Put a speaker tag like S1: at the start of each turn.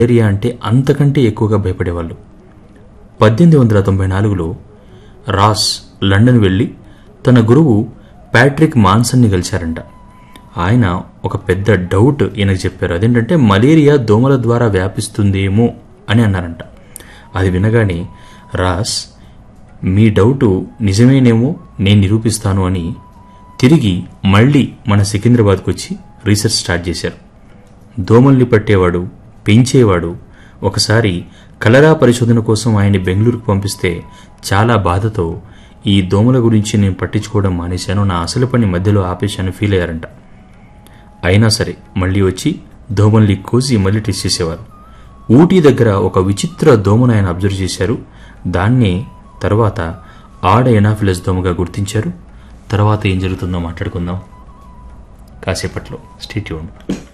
S1: area అంటే అంతకంటే ఎక్కువగా భయపడేవాళ్ళు పద్దెనిమిది వందల తొంభై నాలుగులో రాస్ లండన్ వెళ్ళి తన గురువు ప్యాట్రిక్ మాన్సన్ని కలిశారంట ఆయన ఒక పెద్ద డౌట్ ఈయనకు చెప్పారు అదేంటంటే మలేరియా దోమల ద్వారా వ్యాపిస్తుందేమో అని అన్నారంట అది వినగానే రాస్ మీ డౌటు నిజమేనేమో నేను నిరూపిస్తాను అని తిరిగి మళ్ళీ మన సికింద్రాబాద్కు వచ్చి రీసెర్చ్ స్టార్ట్ చేశారు దోమల్ని పట్టేవాడు పెంచేవాడు ఒకసారి కలరా పరిశోధన కోసం ఆయన్ని బెంగళూరుకు పంపిస్తే చాలా బాధతో ఈ దోమల గురించి నేను పట్టించుకోవడం మానేశాను నా అసలు పని మధ్యలో ఆపేశాను ఫీల్ అయ్యారంట అయినా సరే మళ్ళీ వచ్చి దోమల్ని కోసి మళ్ళీ టెస్ట్ చేసేవారు ఊటీ దగ్గర ఒక విచిత్ర దోమను ఆయన అబ్జర్వ్ చేశారు దాన్నే తర్వాత ఆడ ఎనాఫిలస్ దోమగా గుర్తించారు తర్వాత ఏం జరుగుతుందో మాట్లాడుకుందాం కాసేపట్లో స్టేట్యూన్